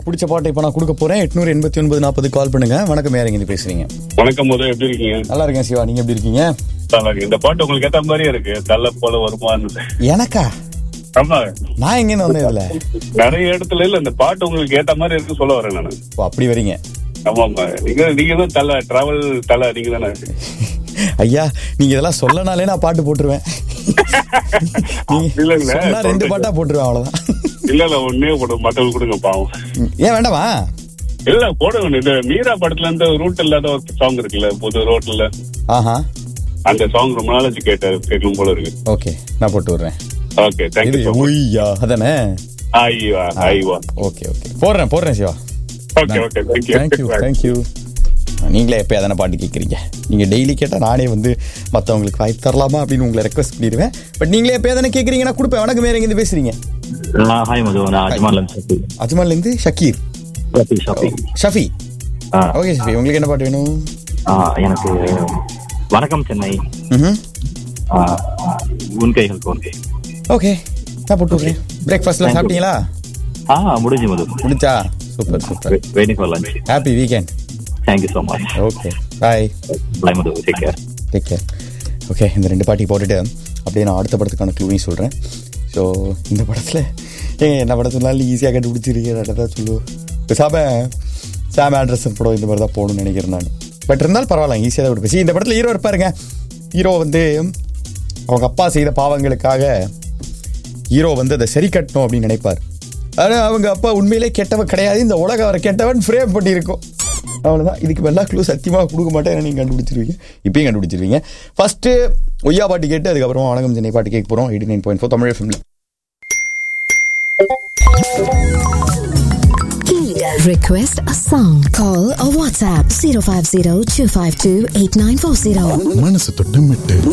பிடிச்ச பாட்டை இப்போ நான் கொடுக்க போறேன் எட்நூறு எண்பத்தி ஒன்பது நாற்பது கால் பண்ணுங்க வணக்கம் யார் இங்க பேசுறீங்க வணக்கம் முதல் எப்படி இருக்கீங்க நல்லா இருக்கேன் சிவா நீங்க எப்படி இருக்கீங்க நல்லா இருக்கு. இந்த பாட்டு உங்களுக்கு ஏத்த மாதிரியே இருக்கு தள்ள போல வருமான்னு எனக்கா ஆமா நான் எங்கேருந்து வந்தேன் இதுல நிறைய இடத்துல இல்ல இந்த பாட்டு உங்களுக்கு ஏத்த மாதிரி இருக்கு சொல்ல வரேன் நானு ஓ அப்படி வரீங்க ஆமா ஆமா நீங்க நீங்க தான் தலை டிராவல் தலை நீங்க தானே ஐயா நீங்க இதெல்லாம் சொல்லனாலே நான் பாட்டு போட்டுருவேன் நீங்க இல்ல, இல்ல. சொன்னா ரெண்டு பாட்டா போட்டுருவேன் அவ்வளவுதான் இல்ல இல்ல ஒன்னே போடுங்க மத்தவங்க கொடுங்க பாவம் ஏன் வேண்டாமா இல்ல போடுங்க இந்த மீரா படத்துல இருந்து ரூட் இல்லாத ஒரு சாங் இருக்குல்ல புது ரோட்ல ஆஹா அந்த சாங் ரொம்ப நாளாச்சு கேட்டாரு கேட்கணும் போல இருக்கு ஓகே நான் போட்டு விடுறேன் ஓகே இது தேங்க்யூ ஒய்யா அதானே ஐவா ஐவா ஓகே ஓகே போடுறேன் போடுறேன் Siva okay okay thank you thank you thank you நீங்களே எப்போ எதனா பாட்டு கேட்குறீங்க நீங்கள் டெய்லி கேட்டால் நானே வந்து மற்றவங்களுக்கு வாய்ப்பு தரலாமா அப்படின்னு உங்களை ரெக்வஸ்ட் பண்ணிடுவேன் பட் நீங்களே எப்போ எதனா கேட்குறீங்க நான் கொடுப்பேன் வணக்கம் வேற எங்கேருந்து பேசுறீங்க நான் ஹாய் மது நான் அஜ்மான்ல இருந்து ஷஃபி அஜ்மான்லேருந்து ஷக்கீர் ஷஃபி ஷஃபி ஷஃபி ஆ ஓகே ஷஃபி உங்களுக்கு என்ன பாட்டு வேணும் ஆ, எனக்கு வணக்கம் சென்னை ம் ஆ, உன் கைகள் உன் கை ஓகே நான் போட்டு விட்றேன் பிரேக்ஃபாஸ்ட்லாம் Thank you. சாப்பிட்டீங்களா ஆ முடிஞ்சு மது முடிச்சா super super waiting for lunch happy weekend thank you so much okay bye bye Madhu take care take care okay இந்த ரெண்டு பாட்டி போட்டுட்டு அப்படியே நான் அடுத்த படத்துக்கான க்ளூவையும் சொல்கிறேன் ஸோ இந்த படத்தில் ஏங்க என்ன படம் சொன்னாலும் ஈஸியாக கண்டுபிடிச்சிருக்கேன் தான் சொல்லுவோம் பேசாம சாம் ஆண்ட்ரஸன் படம் இந்த மாதிரி தான் போகணும்னு நினைக்கிறேன் நான் பட் இருந்தாலும் பரவாயில்ல ஈஸியாக தான் விட்டு இந்த படத்தில் ஹீரோ இருப்பாருங்க ஹீரோ வந்து அவங்க அப்பா செய்த பாவங்களுக்காக ஹீரோ வந்து அதை சரி கட்டணும் அப்படின்னு நினைப்பார் ஆனால் அவங்க அப்பா உண்மையிலே கெட்டவன் கிடையாது இந்த உலகம் அவரை கெட்டவன் ஃப்ரேம் பண்ணியிருக்கும் அவ்வளோதான் இதுக்கு எல்லா க்ளூ சத்தியமாக கொடுக்க மாட்டேன் நீங்கள் கண்டுபிடிச்சிருவீங்க இப்பயும் கண்டுபிடிச்சிருவீங்க ஃபர்ஸ்ட்டு ஒய்யா பாட்டு கேட்டு அதுக்கப்புறமா வணக்கம் சென்னை பாட்டு கேட்க போகிறோம் eighty nine point four Tamil எஃப்எம்ல Request a song. Call or WhatsApp 050 252 8940. மனசு தொட்டு மெட்டு